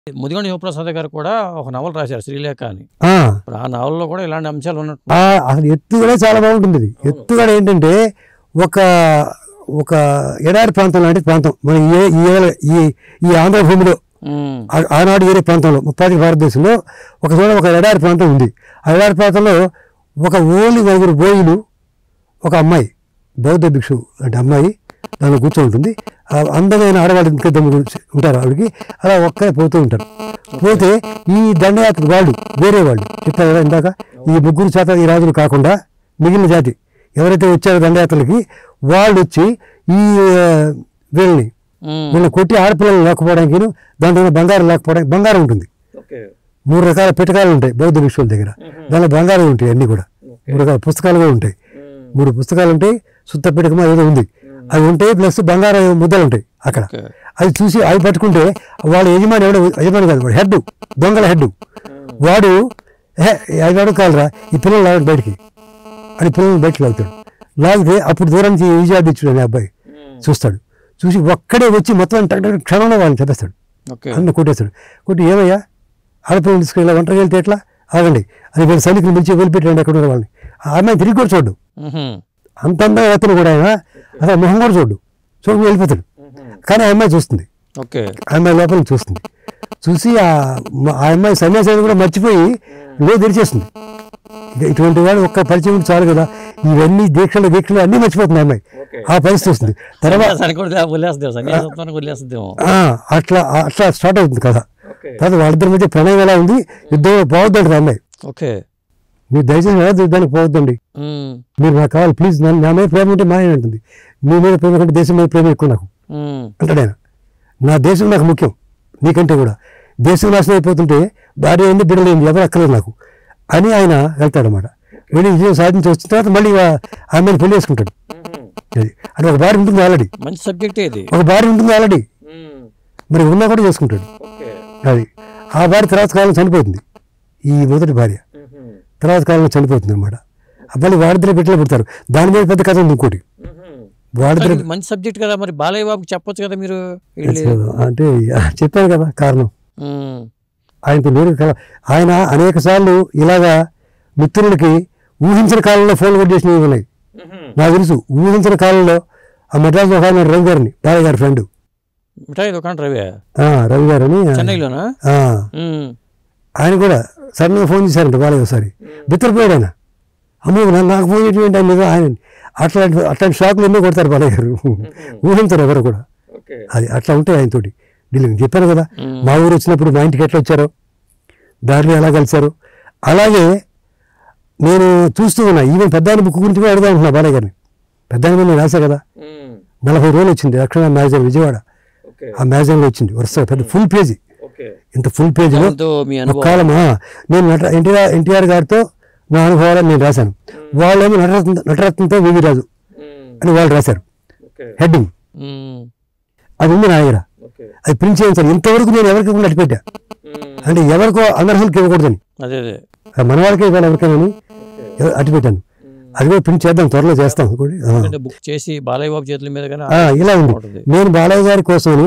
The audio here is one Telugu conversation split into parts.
ముదిగొండ శివప్రసాద్ గారు కూడా ఒక నవల రాశారు శ్రీలేఖ అని ఆ, ఇప్పుడు ఆ నవల్లో కూడా ఇలాంటి అంశాలు ఉన్నట్టు ఆ, అసలు ఎత్తు కూడా చాలా బాగుంటుంది ఇది ఎత్తు కూడా ఏంటంటే ఒక ఒక ఎడారి ప్రాంతం లాంటి ప్రాంతం మన ఏ ఈ ఏల- ఈ ఈ ఆంధ్ర భూమిలో ఉమ్, ఆ- ఆనాడు ఏరే ప్రాంతంలో ముప్పాది భారతదేశంలో ఒక చోట ఒక ఎడారి ప్రాంతం ఉంది ఆ ఎడారి ప్రాంతంలో ఒక ఓన్లీ నలుగురు బోయిలు ఒక అమ్మాయి బౌద్ధ భిక్షు అంటే అమ్మాయి దానిలో కూర్చొని ఉంటుంది ఆ అందమైన ఆడవాళ్ళు ఇంకా దమ్ము ఉంటారు ఆవిడకి అలా ఒక్కరే పోతూ ఉంటారు పోతే ఈ దండయాత్ర వాళ్ళు వేరే వాళ్ళు చెప్పారు కదా ఇందాక ఈ ముగ్గురు చేత ఈ రాజులు కాకుండా మిగిలిన జాతి ఎవరైతే వచ్చారో దండయాత్రలకి వాళ్ళు వచ్చి ఈ ఆ, వీళ్ళని ఉమ్, వీళ్ళని కొట్టి ఆడపిల్లలు లేకపోవడానికి దాంట్లో ఉన్న బంగారం లేకపోవడానికి బంగారం ఉంటుంది ఓకే మూడు రకాల పిటకాలు ఉంటాయి బౌద్ధ భిక్షువుల దగ్గర దానిలో బంగారం ఉంటాయి అన్ని కూడా మూడు రకాల పుస్తకాలు కూడా ఉంటాయి మూడు పుస్తకాలు ఉంటాయి సుత్త పిటకమా ఏదో ఉంది అవి ఉంటాయి ప్లస్ బంగారం ముద్దలు ఉంటాయి అక్కడ ఓకే అది చూసి అవి పట్టుకుంటే వాడు యజమాని ఎవడో యజమాని కాదు వాడు హెడ్ దొంగల హెడ్ వాడు "ఏ, అది అడుగుకాలరా ఈ పిల్లలు లాగడు బయటికి అని పిల్లల్ని బయటకు లాగుతాడు లాగితే అప్పుడు దూరం నుంచి విజయాదిత్యుడు అనే అబ్బాయి చూస్తాడు చూసి ఒక్కడే వచ్చి మొత్తం టక్ టక్ క్షణంలో వాళ్ళని చెప్పేస్తాడు ఓకే అన్న కొట్టేస్తాడు కొట్టి ఏమయ్యా ఆడపిల్లలు తీసుకుని ఇలా ఒంటరికి వెళ్తే ఎట్లా ఆగండి అని వీళ్ళ సైనికులు పిలిచి వదిలిపెట్టండి అక్కడ ఉన్న వాళ్ళని ఆ అమ్మాయి తిరిగి కూడా చూడు ఉహుం, అంత అందంగా అతను కూడా ఆయన అసలు మొహం కూడా చూడు చూడు వెళ్ళిపోతాడు కానీ ఆ అమ్మాయి చూస్తుంది ఓకే ఆ అమ్మాయి లోపలికి చూస్తుంది చూసి ఆ మ- ఆ అమ్మాయి సన్యాసాన్ని కూడా మర్చిపోయి లో తెరిచేస్తుంది ఇక ఇటువంటి వాడు ఒక్క పరిచయం ఉంటే చాలు కదా ఇవన్నీ దీక్షలు దీక్షలు అన్నీ మర్చిపోతుంది ఆ అమ్మాయి ఆ పరిస్థితి వస్తుంది తర్వాత సన్యాసానికి కూడా వదిలేస్తుందేమో సన్యాసత్వానికి వదిలేస్తుందేమో ఆ, అట్లా అట్లా స్టార్ట్ అవుతుంది కదా ఓకే తర్వాత వాళ్ళిద్దరి మధ్య ప్రణయం ఎలా ఉంది యుద్ధం పోవద్దండి ఆ అమ్మాయి ఓకే మీరు దయచేసి ఎలా యుద్ధానికి పోవద్దండి ఉమ్, మీరు నాకు కావాలి ప్లీజ్ నన్ను నా మీద ప్రేమ ఉంటే మాయ అంటుంది మీ మీద ప్రేమ కంటే దేశం మీద ప్రేమ ఎక్కువ నాకు ఉమ్, అంటాడు ఆయన నా దేశం నాకు ముఖ్యం నీకంటే కూడా దేశం నాశనం అయిపోతుంటే భార్య ఏంది బిడ్డలు ఏంది ఎవరు అక్కర్లేదు నాకు అని ఆయన వెళ్తాడనమాట వెళ్ళి విజయం సాధించి వచ్చిన తర్వాత మళ్ళీ ఆ- ఆమెను పెళ్లి చేసుకుంటాడు అది అంటే ఒక భార్య ఉంటుంది ఆల్రెడీ మంచి సబ్జెక్టే ఇది ఒక భార్య ఉంటుంది ఆల్రెడీ ఉమ్, మరి ఉన్నా కూడా చేసుకుంటాడు ఓకే అది ఆ భార్య తర్వాత కాలం చనిపోతుంది ఈ మొదటి భార్య ఉహుం, తర్వాత కాలంలో చనిపోతుంది అనమాట మళ్ళీ వాడిద్దరే బిడ్డలు పుడతారు దాని మీద పెద్ద కథ ఉంది ఇంకోటి ఉహుం. వాడిద్దరే ఇది మంచి సబ్జెక్ట్ కదా మరి బాలయ్య బాబుకి చెప్పొచ్చు కదా మీరు వెళ్ళి అంటే చెప్పాను కదా కారణం ఉమ్, ఆయనకు నేను కల ఆయన అనేక సార్లు ఇలాగా మిత్రులకి ఊహించిన కాలంలో ఫోన్ కూడా చేసినవి ఉన్నాయి ఉహుం. నాకు తెలుసు ఊహించిన కాలంలో ఆ మెడ్రాస్ ఒక ఆయన రవి గారిని బాలయ్య గారి ఫ్రెండ్ మిఠాయి దుకాణం రవి రవి గారని చెన్నైలోనా ఆ, ఉమ్, ఆయన కూడా సడన్గా ఫోన్ చేశారంట బాలయ్య ఒకసారి బిత్తరపోయాడు ఆయన అమ్మో నా- నాకు ఫోన్ చేయడం ఆయన నిజం ఆయన అట్లాంటి అట్లాంటి షాకులు ఎన్నో కొడతారు బాలయ్య గారు ఊహించరు ఎవరు కూడా ఓకే అది అట్లా ఉంటాయి ఆయనతోటి డీలింగ్ చెప్పాను కదా ఉమ్, మా ఊరు వచ్చినప్పుడు మా ఇంటికి ఎట్లా వచ్చారో దారిలో ఎలా కలిశారు అలాగే నేను చూస్తూ ఉన్నా ఈవెన్ పెద్ద బుక్ గురించి కూడా అడుగుతా ఉంటున్నా బాలయ్య గారిని పెద్ద ఆయన నేను రాశా కదా ఉమ్, నలభై రోజులు వచ్చింది రక్షణ మ్యాగజైన్ విజయవాడ ఓకే ఆ మ్యాగజైన్లో వచ్చింది వరుసగా పెద్ద ఫుల్ పేజీ ఓకే ఇంత ఫుల్ పేజీలో దాంతో మీ అనుభవం కాలమా నేను నట ఎన్టీఆర్ ఎన్టీఆర్ గారితో నా అనుభవాలను నేను రాశాను వాళ్ళేమో నటరత్న నటరత్నంతో వివి రాజు ఉమ్, అని వాళ్ళు రాశారు ఓకే హెడ్డింగ్ ఉమ్, అది ఉంది నా దగ్గర ఓకే అది ప్రింట్ చేయించాను ఇంతవరకు నేను ఎవరికి కూడా అట్టిపెట్టా ఉమ్, అంటే ఎవరికో అనర్హులకి ఇవ్వకూడదని అదే అదే ఆ మన వాళ్ళకే ఇవ్వాలి ఎవరికైనా ఓకే అట్టి పెట్టాను అది కూడా ప్రింట్ చేద్దాం త్వరలో చేస్తాం కూడా ఆ. ఎందుకంటే బుక్ చేసి బాలయ్య బాబు చేతుల మీద కానీ ఆ, ఇలా ఉంది బాగుంటుంది. నేను బాలయ్య గారి కోసమని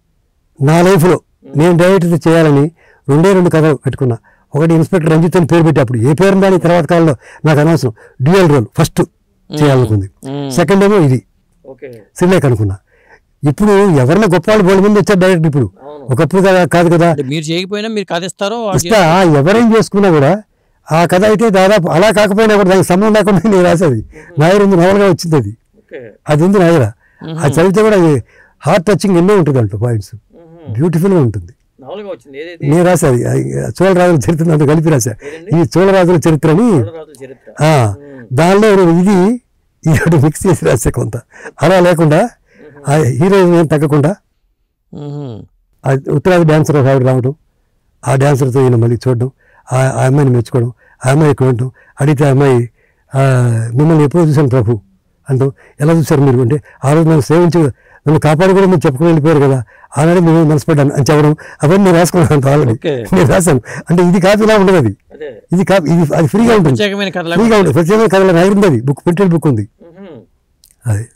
నా లైఫ్లో నేను డైరెక్ట్ చేయాలని రెండే రెండు కథలు పెట్టుకున్నా ఒకటి ఇన్స్పెక్టర్ రంజిత్ అని పేరు పెట్టి అప్పుడు ఏ పేరు దాని తర్వాత కాలంలో నాకు అనవసరం డ్యూయల్ రోల్ ఫస్ట్ చేయాలనుకుంది ఉమ్, సెకండ్ ఏమో ఇది ఓకే శ్రీలేఖ అనుకున్నా ఇప్పుడు ఎవరైనా గొప్ప వాళ్ళు బోర్డు మంది వచ్చారు డైరెక్ట్ ఇప్పుడు అవును ఒకప్పుడు కదా కాదు కదా అంటే మీరు చేయకపోయినా మీరు కథ ఇస్తారో వాళ్ళు ఇస్తా ఎవరేం చేసుకున్నా కూడా ఆ కథ అయితే దాదాపు అలా కాకపోయినా కూడా దానికి సంబంధం లేకుండా నేను రాసేది నా దగ్గర ఉంది నవలగా వచ్చింది అది ఓకే అది ఉంది నా దగ్గర అది చదివితే కూడా అది హార్ట్ టచింగ్ ఎన్నో ఉంటుంది అంట పాయింట్స్ బ్యూటిఫుల్గా ఉంటుంది నవలగా వచ్చింది ఏదైతే నేను రాసేది అది చోళరాజుల చరిత్ర అంతా కలిపి రాశా ఈ చోళరాజుల చరిత్ర అని రాజుల చరిత్ర ఆ, దానిలో నేను ఇది ఇది మిక్స్ చేసి రాసా కొంత అలా లేకుండా ఆ హీరోయిన్ ఏం తగ్గకుండా ఉహుం, ఆ ఉత్తరాది డ్యాన్సర్ ఒక ఆవిడ రావడం ఆ డ్యాన్సర్తో ఈయన మళ్ళీ చూడడం ఆ ఆ అమ్మాయిని మెచ్చుకోవడం ఆ అమ్మాయి ఇక్కడ ఉండటం అడిగితే ఆ అమ్మాయి ఆ, మిమ్మల్ని ఎప్పుడో చూశాను ప్రభు అంటూ ఎలా చూశారు మీరు అంటే ఆ రోజు నన్ను సేవించి నన్ను కాపాడు కూడా మీరు చెప్పుకుని వెళ్ళిపోయారు కదా ఆనాడే మేము మనసుపడ్డాను అని చెప్పడం అవన్నీ నేను రాసుకున్నాను ఆల్రెడీ ఓకే. నేను రాశాను అంటే ఇది కాపీ ఇలా ఉండదు అది అదే ఇది కాపీ ఇది అది ఫ్రీగా ఉంటుంది ప్రత్యేకమైన కథ ఫ్రీగా ఉంటుంది ప్రత్యేకమైన కథలో రాయింది అది బుక్ ప్రింటెడ్ బుక్ ఉంది ఉహుం, అది